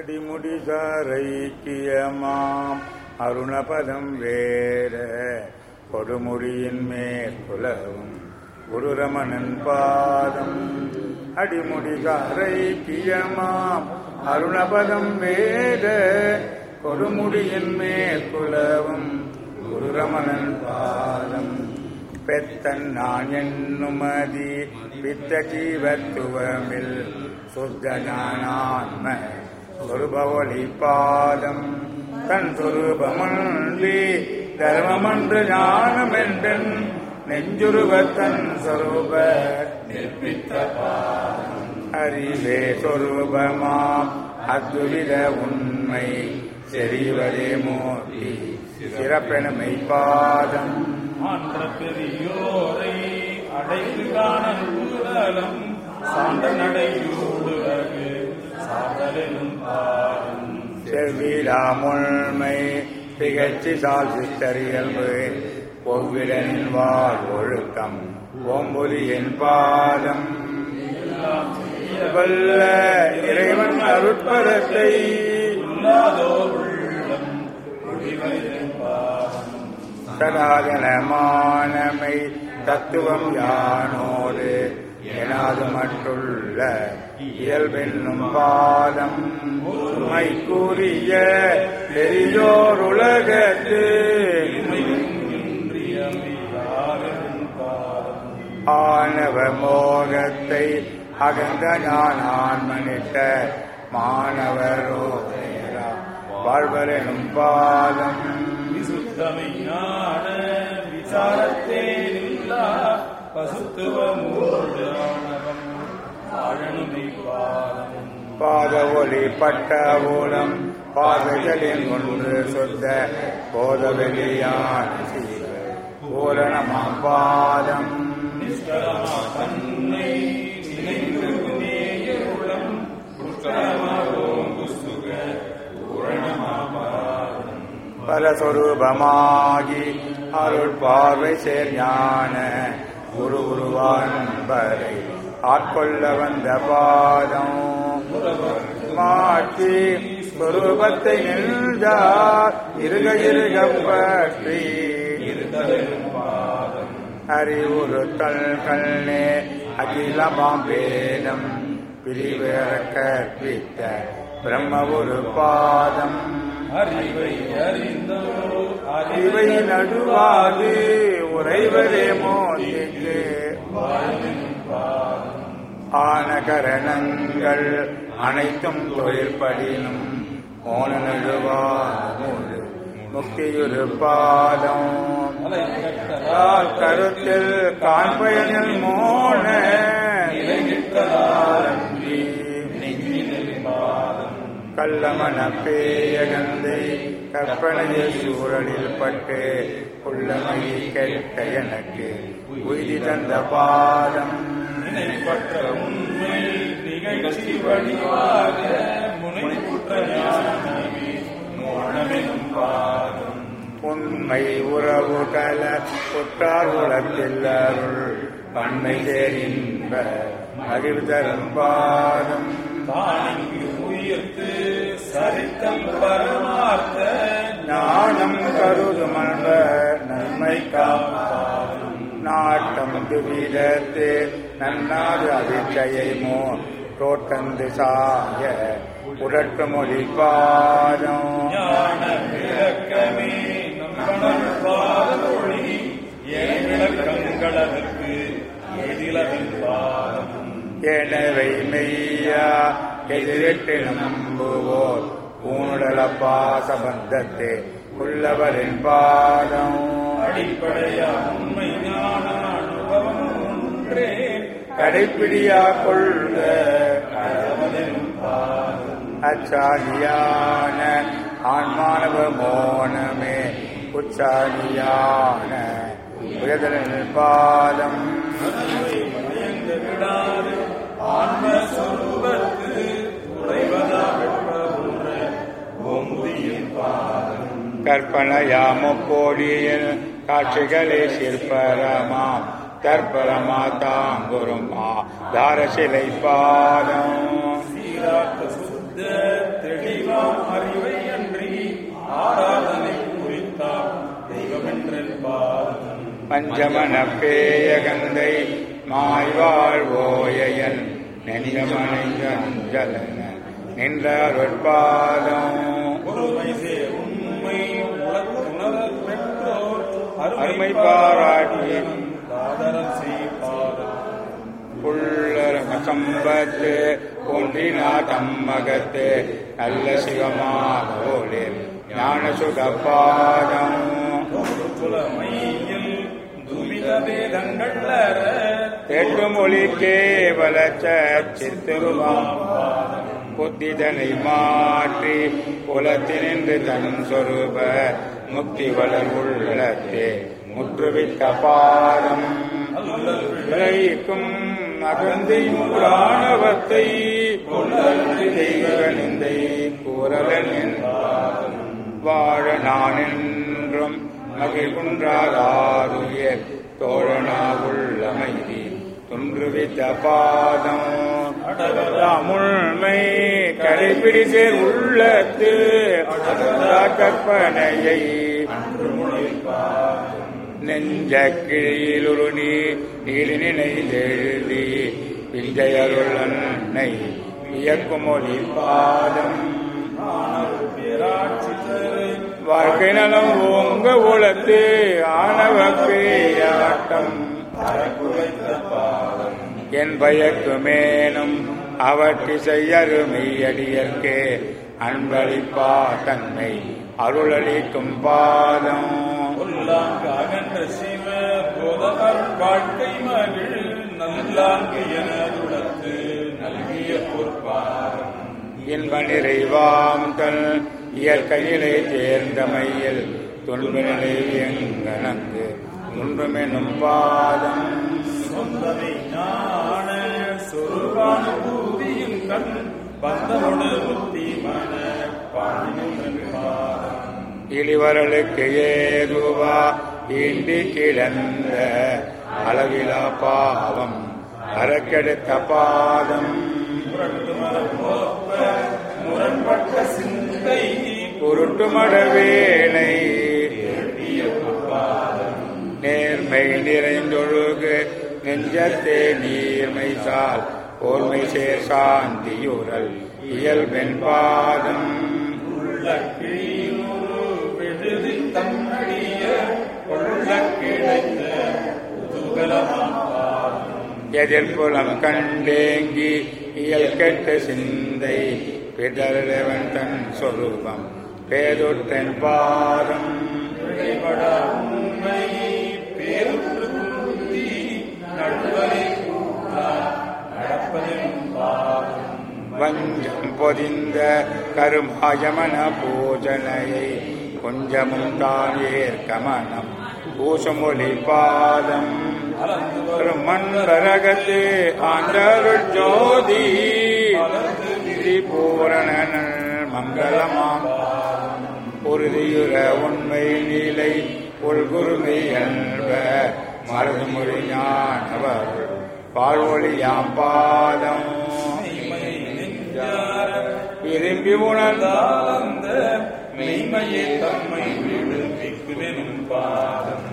அடிமுடிசாரைக்கியமாம் அருணபதம் வேற கொடுமுடியின் மேற்குலவும் குருரமணன் பாதம் அடிமுடிசாரைக்கியமாம் அருணபதம் வேற கொடுமுடியின் மேற்குலவும் குருரமணன் பாதம் பெத்தன் நான் என்னுமதி பித்த ஜீவத்துவமில் சுத்த ஞானான்ம சொருபவழி பாதம் தன் சொரூபமன்றி தர்மமன்று ஞானம் என்றன் நெஞ்சுருவத்தன் சொரூப நிற்பித்த அறிவே சொரூபமாம் அத்துவித உண்மை செறிவதே மோதி சிறப்பெனமை பாதம் ஆன்ற பெரியோரை அடைந்து காண கூடலம் சான்ற நடையூடுவது சாதலும் பாடும் செவ்விடா முழ்மை திகழ்ச்சி சால் சித்தறியல்பு ஒவ்விடனின் வாழ் ஒழுக்கம் ஓம்பொலியின் பாதம் வல்ல இறைவன் அருட்பதத்தை இல்லாதோர் உள்ளம் குடிவரின் பாடும் சடாதனமானமை தத்துவம் யானோடு எனாது மற்றுள்ள இயல்பென்னும் பாதம் உண்மை கூறிய பெரியோர் உலகத்து இன்றியமையாரின் பாடும் ஆணவ மோகத்தை அகந்த ஞான ஆன்மனிட்ட மாணவரோ வாழ்வரெனும் பாதம் விசுத்தமைஞான விசாரத்தே நில்லா பசுத்துவமூடு ஆணவம் ஆழனுமை பாதம் பாத ஒளி பட்ட ஊலம் பாதைகளில் ஒன்று சொந்த போத வெளியான சீவ பூரணமாம் பாதம் நிஷ்கலமா தன்னை நினைந்து நேயருளம் புஷ்கலமாவோங்கு சுக பூரணமா பாதம் பரஸ்வரூபமாகி அருள் பார்வை சேர் ஞான குரு குருவான்பரை ஆட்கொள்ள வந்த பாதம் மாற்றி ஸ்வரூபத்தை நின்றார் இருக இருக பற்றி இருதலும் பாதம் அறிவுறு கல் கண்ணே அகிலமாம் வேதம் பிரிவேற கற்பித்த பிரம்ம ஒரு பாதம் அறிவை அறிந்தோ இவை நடுவாது உறைவதே மோதிக்கு வாழ்வின் பாதம் ஆனகரணங்கள் அனைத்தும் தொழிற்படினும் மோன நழுவாது முக்தியுறு பாதம் மலை கட்டலால் ஆர் கருத்தில் காண்பயனில் மோன நிலைநிற்றலாரன்றி நெஞ்சினில் பாதம் கள்ளமன பேயகந்தை கற்பனையில் சூழலில் பட்டு உள்ளமை கெட்ட எனக்கு உய்தி தந்த பாதம் நினைப்பற்ற உண்மை நிகழ்ச்சி வடிவாக முனைப்புற்ற ஞானமே மோனமெனும் பாதம் உண்மை உறவு கல குற்றார் உலத்தில் அருள் பன்மை சேரின்ப அறிவு தரும் பாதம் தானிங்கு உயிர்த்து சரித்தம் பரமார்த்த ஞானம் கருதும் அன்ப நன்மை பாதம் நாட்டம் துவிதத்து நன்னாது அதிர்ச்சையமோ தோட்டந்து சாய உடற்று மொழி பாதம் ஞான விளக்கமே நம்பணம் பாதொழி ஏன் விளக்கங்களதற்கு எதிலவின் பாதம் எனவே மெய்யா எதிரிட்டு நம்புவோர் ஊனுடல பாசபந்தத்தை உள்ளவரின் பாதம் அடிப்படையா உண்மை ஞான அனுபவம் ஒன்றே கடைப்பிடியா கொள்ள கடவுளின் பாதம் அச்சாகியான ஆன்மானவ மோனமே உச்சாகியான உயர்தலின் பாதம் அதுவை மயங்க விடாது ஆன்மஸ்வரூபத்து உறைவதா வெப்ப ஓங்குதியின் பாதம் கற்பனையா முக்கோடியில் காட்சிகளே சிற்பரமாம் தற்பரமா தாங்குருமா தாரசிலை பாதம் சீராக்க சுத்த தெளிய அறிவை அன்றி ஆராதனை குறித்தார் தெய்வமென்றென்பார் பஞ்சமன பேயகந்தை மாய்வாழ்வோயன் நெஞ்சமனைஞ்சலன நின்ற அருட்பாதம் ஒருமை சேர் உண்மை உணரப் பெற்றோர் அருமை பாராட்டி ஆதரம் செய்பாதம் புள்ளரம சம்பத்து போன்றினா தம்மகத்து நல்ல சிவமாகோலே ஞான சுகப்பாதம் புலமையில் துவித வேதங்கள் தெட்டு மொழி கேவல சித்துருவாம் புத்திதனை மாற்றி புலத்தினின்று தன் சொரூப முக்தி வளர் உள்ளத்தே முற்றுவித்த பாதம் விளைக்கும் அகந்தை புராணவத்தை தெய்வ நிந்தை கூறலன் என்பார் வாழ நான் என்றும் மகிழ்குன்றாதாருயர் தோழனா உள்ளமைதி துன்றுவித்த பாதம் முழுமை கடைபிடித்து உள்ளத்து அடங்கா கற்பனையை நெஞ்ச கிழியிலுரு நீ நீலி நினைதெழுதி விஞ்சயருளன்னை இயக்குமொழி பாதம் பேராட்சி தரு வாழ்க்கை நலம் ஓங்க உளத்து ஆணவ பேயாட்டம் என் பயக்குமேனும் அவற்றி செய்யருமையடியற்கே அன்பளிப்பா தன்மை அருளளிக்கும் பாதம் உள்ளாங்கு அகன்ற சிவ போதகர் வாழ்க்கை மகிழ் நல்லாங்கு எனதுடத்து நல்கிய பொற்பாரம் இன்ப நிறைவாம் தன் இயற்கையிலே தேர்ந்தமையில் துன்பநிலை எங்கனங்கு துன்பமெனும் பாதம் சொந்தமை ஞான சொருபானுபூதியின் கண் பந்தமொடு புத்தி மன பாடம் இளிவரலுக்கு ஏதுவா ஈண்டி கிடந்த அளவிலா பாவம் அறக்கெடுத்த பாதம் முரட்டு மரம் போப்ப முரண்பட்ட சிந்தை உருட்டுமட வேலை நேர்மை நிறைந்தொழுகு நெஞ்சத்தே நீர்மை சால் ஓர்மை சேர் சாந்தியுரல் இயல்பெண் பாதம் உள்ள கிழியூரு விடுதி தன்னடிய கொள்ள கிடைத்த குதூகலமாம் எதிர்ப்புலம் கண்டேங்கி இயல் கெட்ட சிந்தை பிடர்வன் தன் சொரூபம் பேதொற்றன் பாதம் விடைபட உண்மை பேருற்று குருதி நடுவரை கூட்டா நடப்பதின் பாதம் வஞ்சம் பொதிந்த கருமாயமன பூஜனையை கொஞ்சமும் தான் ஏற்கமனம் பூசமொழி பாதம் மண்பரகத்து ஆண்டருள் ஜோதி திரிபூரண மங்களமாம் உறுதியுற உண்மை நிலை உள்குருமை என்ப மருதுமொழி ஞானவர் பால்வொழியாம் பாதம் மெய்மை நெஞ்சார விரும்பி உணர்ந்தால் அந்த மெய்மையை தம்மை விடுவிக்குமெனும் பாதம்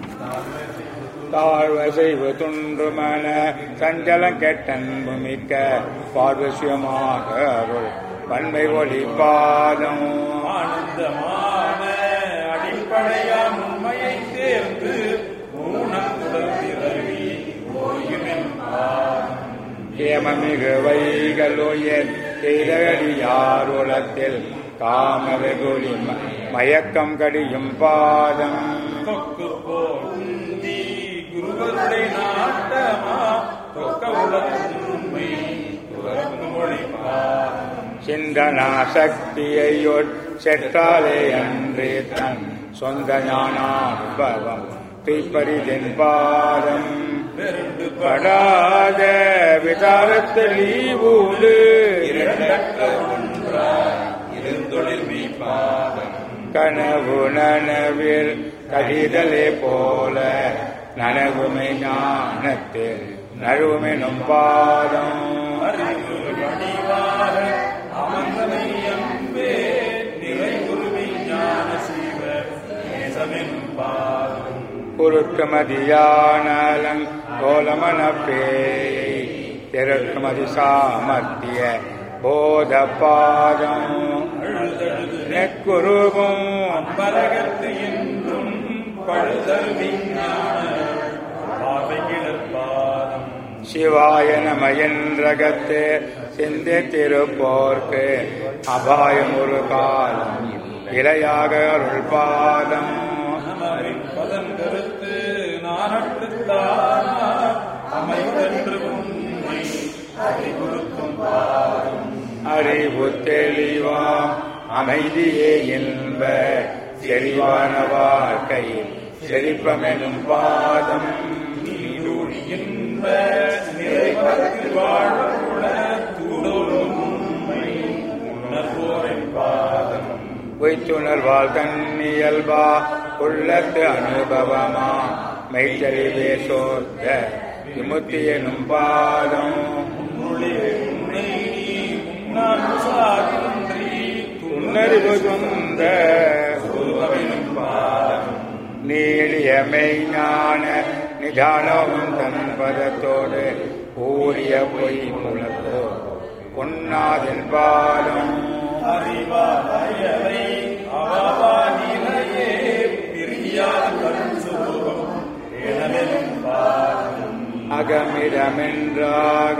தாழ்வ செய்வு துன்றுமன சஞ்சலம் கெட்டன்பு மிக்க பார்வசியமாக அருள் வன்மை ஒளி பாதம் ஆனந்தமான அடிப்படையாம் உண்மையை தேர்ந்து ஊனத்துடன் பிறவி ஓயுமென் பாதம் ஏமமிகு வைகளுயர் செய்தடியாருளத்தில் காம வெகுளி ம- மயக்கம் கடியும் பாதம் தொக்கு போந்தி குருவருடைய நாட்டமா தொக்க உலகுண்மை துறக்கும் மொழி பாதம் சிந்தனா சக்தியையொட் செற்றாலே அன்றே தன் சொந்த ஞானானுபவம் தீப்பரிதின் பாதம் பெருண்டு படாத விசாரத்தில் ஈவூடு இரண்டற்ற ஒன்றாய் இருந்தொழில் மெய்ப்பாதம் கனவு நனவில் கடிதலே போல நனவுமை ஞானத்தில் நழுவுமெனும் பாதம் அறிவு வடிவாக அமர்ந்தனை அன்பே குறுக்குமதியானலங் கோலமனப்பேயை திறக்குமதி சாமர்த்திய போத பாதம் நெக்குருகும் பரகத்து என்றும் பழுதல் விஞ்ஞான பாவை கிடப்பாதம் சிவாய நமயன்றகத்து சிந்தி திருப்போர்க்கு அபாயம் ஒரு காலம் இலையாக அருள் பாதம் நமரின் பதம் கருத்து நானற்றுத்தான் அமைத்தன்று உண்மை அறிவுறுத்தும் பாதம் அறிவு தெளிவாம் அமைதியே என்ப செறிவான வாழ்க்கையில் செழிப்பமெனும் பாதம் நீடூழி என்ப நிறைவத்தில் வாழவுள தூடோடும் உண்மை உணர்வோரின் பாதம் பொய்த்துணர்வால் தன்னியல்பா உள்ளத்து அனுபவமா மெய்த்தறிவே சோர்ந்த விமுத்தி எனும் பாதம் உன்னுடைய உன்னை முன்னாள் சாகின்றி உணர்வு சொந்த துன்னறிவெனும் பாதம் நீடிய மெய்ஞான நிதானமும் தன் பதத்தோடு ஊறிய பொய் முழக்கோ பொன்னாதின் பாதம் அறிவாயலை அவவா நிலையே பிரியாத கண் சுரூபம் எனவெனும் பாதம் அகமிடமென்றாக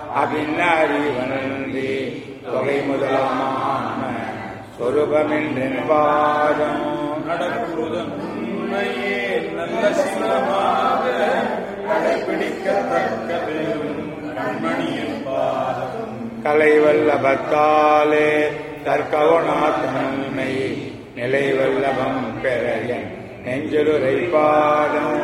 அபிநறிவன்றி தொகை முதலாம சொருபமென்றின் பாதம் நடக்குதன் உண்மையே நல்ல சிவமாக கடைபிடிக்கத்தக்க பெரும் கண்மணியின் பாதம் கலை வல்லபத்தாலே தற்கவுணாத்தன்மை நிலை வல்லபம் பெறைய நெஞ்சலுரை பாதம்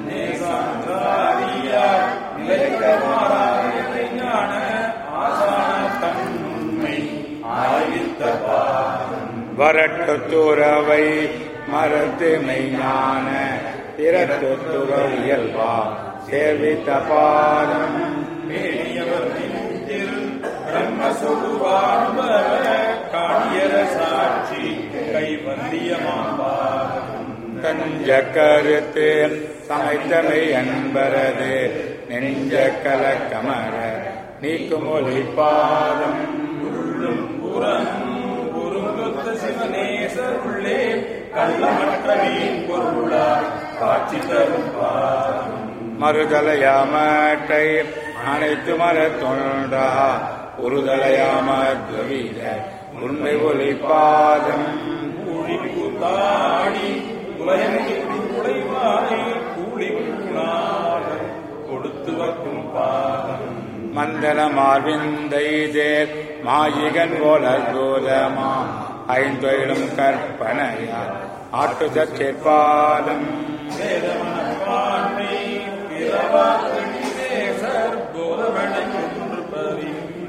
நேசாந்திராரியார் நிலைக்கமாறாய ஞான ஆசான தன்மை ஆய்வித்த பாதம் வரட்டு துறவை மரத்து மெய்ஞான திறத்து துறவியல்வா சேவித்த பாதம் மேலியவர் நெஞ்சில் பிரம்மசுருவான்பர காணியர சாட்சி கைவந்தியமாபாதம் கஞ்ச கருத்து சமைத்தமை அன்பரது நெஞ்ச கலக்கமர நீக்கும் ஒளி பாதம் உள்ளும் புறமும் பொருங்கொத்த சிவநேசர் உள்ளே கள்ளமற்ற மீன் பொருளாய் காட்சி தரும் பாதம் மறுதலையாமட்டை அனைத்து மர தொண்டா உருதலையாம துவீத உண்மை ஒளி பாதம் கூழி கூத்தாடி உலகி உழைவாய் கூலி கூணாக கொடுத்து வைக்கும் பாதம் மந்தன மார்விந்தைதே மாயிகன் போல தூரமா ஐந்தொயிலும் கற்பனையா ஆட்டு சச்சேற்பாதம் வேதமனப்பான்மை பிறவாத்தனி நேசர் கோதமனை ஒன்று பரி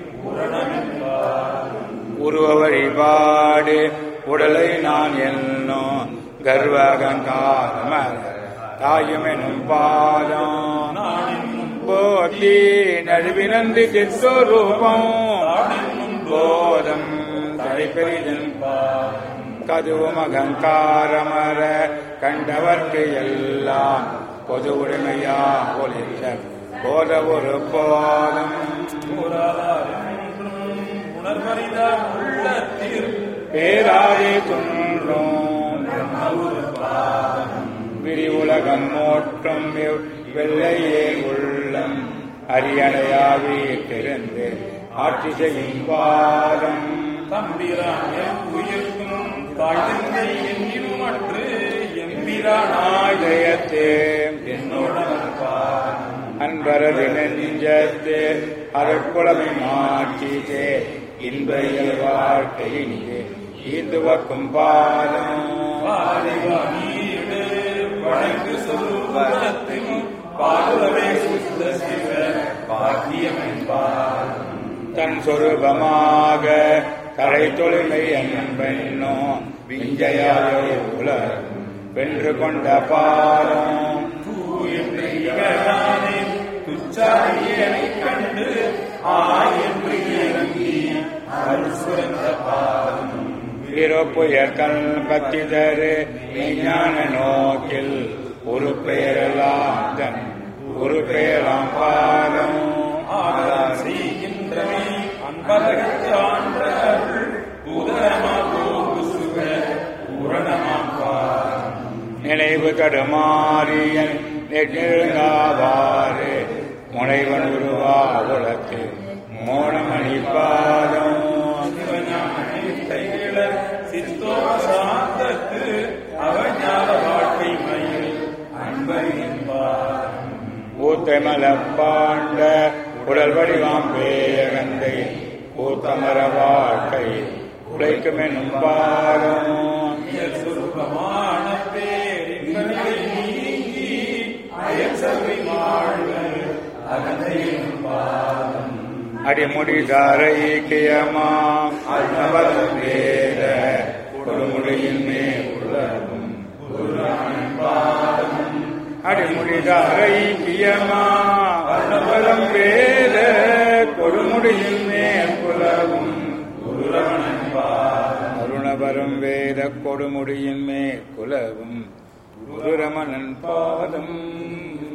புரணமென்பார் உருவ வழிபாடு உடலை நான் என்னோ கர்வகங்காரமர தாயுமெனும் பாதம் நாடினும் போதி நழுவினந்து சித்தரூபம் நாடினும் போதம் தடைபெரிதன் கதுவும் அகங்காரமர கண்டவர்க்கு எல்லாம் பொது உடைமையா ஒளிர்ந்த போத ஒரு போதம் கூறாதாரென்றும் உணர்வறிதார் உள்ளத்தில் பேராதே துன்றும் விரிவுலகம் மோற்றம் இவ் வெள்ளையே உள்ளம் அரியணையாவே திறந்து ஆட்சி செய்யும் பாதம் தம்பிரான் என் உயிர்க்கும் தாழ்ந்தை என்னிலும் அன்று எம்பிரானாய் ஆயுதயத்தே என்னோட பாதம் அன்பரது நெஞ்சத்தே அருட்குளமை மாற்றிதே இன்பையல் வாழ்க்கையிலே ஈந்துவக்கும் பாதம் பாரிவாணீடு வழங்கு சுரூபத்தின் பாடுலவே சுத்த சிவ பாக்கியம் என்பார் தன் சொரூபமாக கரை தொழிலை அன்பெண்ணோ விஞ்சையாயோ உலர் வென்று கொண்ட பாதம் தூயவனானே துச்சாரியனை கண்டு ஆயன்று இறங்கி அருள் சுரந்த பாதம் வீரப்புயர் கல்பத்திதரு மெய்ஞான நோக்கில் ஒரு பெயரெல்லாம் தன் ஒரு பெயராம் பாதம் ஆதார் செய்கின்றமை அன்பதற்கு ஆன்ற அருள் உதரமா போகு சுக பூரணமாப்பார் நினைவு தடுமாறிய நெற்றிருங்காவாறு முனைவன் உருவா உலக்கு மோனமணி பாதம் தையிலர் சித்தோர சாந்தத்து அவஞான வாழ்க்கை மயில் அன்பறிப்பார் ஊத்தமலப்பாண்ட உடல் வடிவாம் பேயகந்தை ஊத்தமர வாழ்க்கை உழைக்கும் என்னும் பாதம் சுருக்கமான பேரின்பனை நீங்கி அயல் சர்வை வாழ்வர் அகந்தையின் பாதம் அடிமுடி தாரைக்கியமா அன்னவரம் வேத கொடுமுடியின் மேல் உலகும் அடிமுடி தாரைக்கியமா அன்னவரம் வேத கொடுமுடியின் மேல் உலகும் அருணவரம் வேத கொடுமுடியின் மேல் குலவும் குருரமணன் பாதம்